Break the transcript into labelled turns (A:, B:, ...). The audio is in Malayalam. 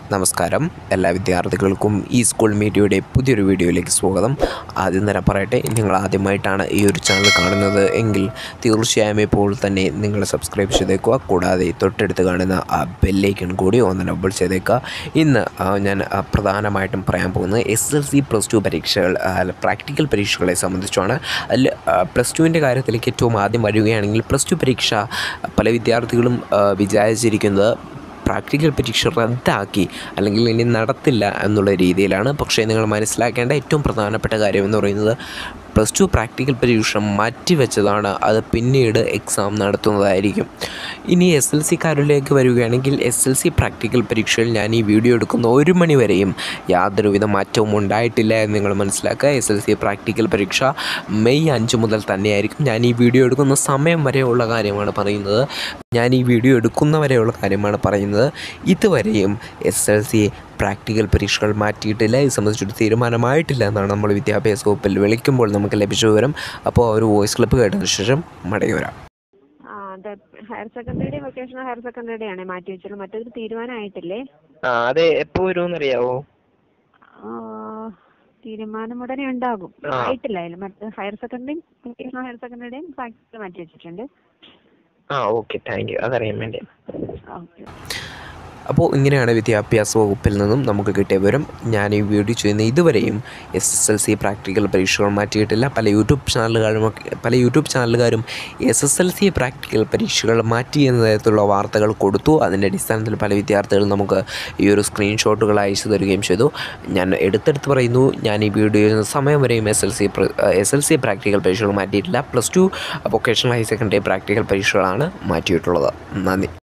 A: നമസ്കാരം എല്ലാ വിദ്യാർത്ഥികൾക്കും ഈ സ്കൂൾ മീഡിയയുടെ പുതിയൊരു വീഡിയോയിലേക്ക് സ്വാഗതം ആദ്യം തന്നെ പറയട്ടെ നിങ്ങൾ ആദ്യമായിട്ടാണ് ഈ ഒരു ചാനൽ കാണുന്നത് എങ്കിൽ തീർച്ചയായും ഇപ്പോൾ തന്നെ നിങ്ങൾ സബ്സ്ക്രൈബ് ചെയ്തേക്കുക കൂടാതെ തൊട്ടടുത്ത് കാണുന്ന ആ ബെല്ലൈക്കൺ കൂടി ഒന്ന് ഡബിൾ ചെയ്തേക്കുക ഇന്ന് ആ, ഞാൻ ആ, പ്രധാനമായിട്ടും പറയാൻ പോകുന്നത് S L C plus two പരീക്ഷകൾ ആ, പ്രാക്ടിക്കൽ പരീക്ഷകളെ സംബന്ധിച്ചാണ് അതിൽ പ്ലസ് ടുവിൻ്റെ കാര്യത്തിലേക്ക് ഏറ്റവും ആദ്യം വരികയാണെങ്കിൽ പ്ലസ് ടു പരീക്ഷ പല വിദ്യാർത്ഥികളും ആ, വിചാരിച്ചിരിക്കുന്നത് പ്രാക്ടിക്കൽ പരീക്ഷ റദ്ദാക്കി അല്ലെങ്കിൽ ഇനി നടത്തില്ല എന്നുള്ള രീതിയിലാണ് പക്ഷേ നിങ്ങൾ മനസ്സിലാക്കേണ്ട ഏറ്റവും പ്രധാനപ്പെട്ട കാര്യം എന്ന് പറയുന്നത് പ്ലസ് ടു പ്രാക്ടിക്കൽ പരീക്ഷ മാറ്റിവെച്ചതാണ് അത് പിന്നീട് എക്സാം നടത്തുന്നതായിരിക്കും ഇനി എസ് എൽ സിക്കാരിലേക്ക് വരികയാണെങ്കിൽ എസ് എൽ സി പ്രാക്ടിക്കൽ പരീക്ഷയിൽ ഞാൻ ഈ വീഡിയോ എടുക്കുന്ന ഒരു മണി വരെയും യാതൊരുവിധ മാറ്റവും ഉണ്ടായിട്ടില്ല എന്ന് നിങ്ങൾ മനസ്സിലാക്കുക എസ് എൽ സി പ്രാക്ടിക്കൽ പരീക്ഷ മെയ് അഞ്ച് മുതൽ തന്നെയായിരിക്കും ഞാൻ ഈ വീഡിയോ എടുക്കുന്ന സമയം വരെയുള്ള കാര്യമാണ് പറയുന്നത് ഞാൻ ഈ വീഡിയോ എടുക്കുന്ന വരെയുള്ള കാര്യമാണ് പറയുന്നത് ഇതുവരെയും എസ് എൽ സി പ്രാക്ടിക്കൽ പരീക്ഷകൾ മാറ്റിയിട്ടില്ല ഇത് സംബന്ധിച്ചൊരു തീരുമാനമായിട്ടില്ല എന്നാണ് നമ്മൾ വിദ്യാഭ്യാസ വകുപ്പിൽ വിളിക്കുമ്പോൾ നമുക്ക് ലഭിച്ച വിവരം അപ്പോൾ ആ ഒരു വോയിസ് ക്ലിപ്പ് കേട്ടതിന് ശേഷം മടങ്ങി വരാം
B: ആ അതെ higher secondary vocational higher secondary ആണ് മാറ്റി വെച്ചത് മറ്റൊരു തീരുമാനമായിട്ടില്ലേ
C: ആ അതെ എപ്പോ വരുമെന്നറിയാവോ
B: ആ, തീരുമാനം ഉടനെ ഉണ്ടാകും
C: ആ.
B: ആയിട്ടില്ല അതിൽ മറ്റേ ഹയർ സെക്കൻഡറി വൊക്കേഷണൽ ഹയർ സെക്കൻഡറിയും പ്രാക്ടിക്കൽ മാറ്റി വെച്ചിട്ടുണ്ട്
C: ആ ഓക്കെ താങ്ക് യു അതറിയാൻ വേണ്ടി
B: ഓക്കെ
A: അപ്പോൾ ഇങ്ങനെയാണ് വിദ്യാഭ്യാസ വകുപ്പിൽ നിന്നും നമുക്ക് കിട്ടിയ വിവരം ഞാൻ ഈ വീഡിയോ ചെയ്യുന്ന ഇതുവരെയും S S L C practical പരീക്ഷകൾ മാറ്റിയിട്ടില്ല പല യൂട്യൂബ് ചാനലുകാരും ഒക്കെ- പല യൂട്യൂബ് ചാനലുകാരും S S L C practical പരീക്ഷകൾ മാറ്റി എന്ന തരത്തിലുള്ള വാർത്തകൾ കൊടുത്തു അതിൻ്റെ അടിസ്ഥാനത്തിൽ പല വിദ്യാർത്ഥികളും നമുക്ക് ഈ ഒരു സ്ക്രീൻഷോട്ടുകൾ അയച്ചു തരികയും ചെയ്തു ഞാൻ എടുത്തെടുത്ത് പറയുന്നു ഞാൻ ഈ വീഡിയോ ചെയ്യുന്ന സമയം വരെയും S L C S L C practical പരീക്ഷകൾ മാറ്റിയിട്ടില്ല plus two vocational higher secondary practical പരീക്ഷകളാണ് മാറ്റിയിട്ടുള്ളത് നന്ദി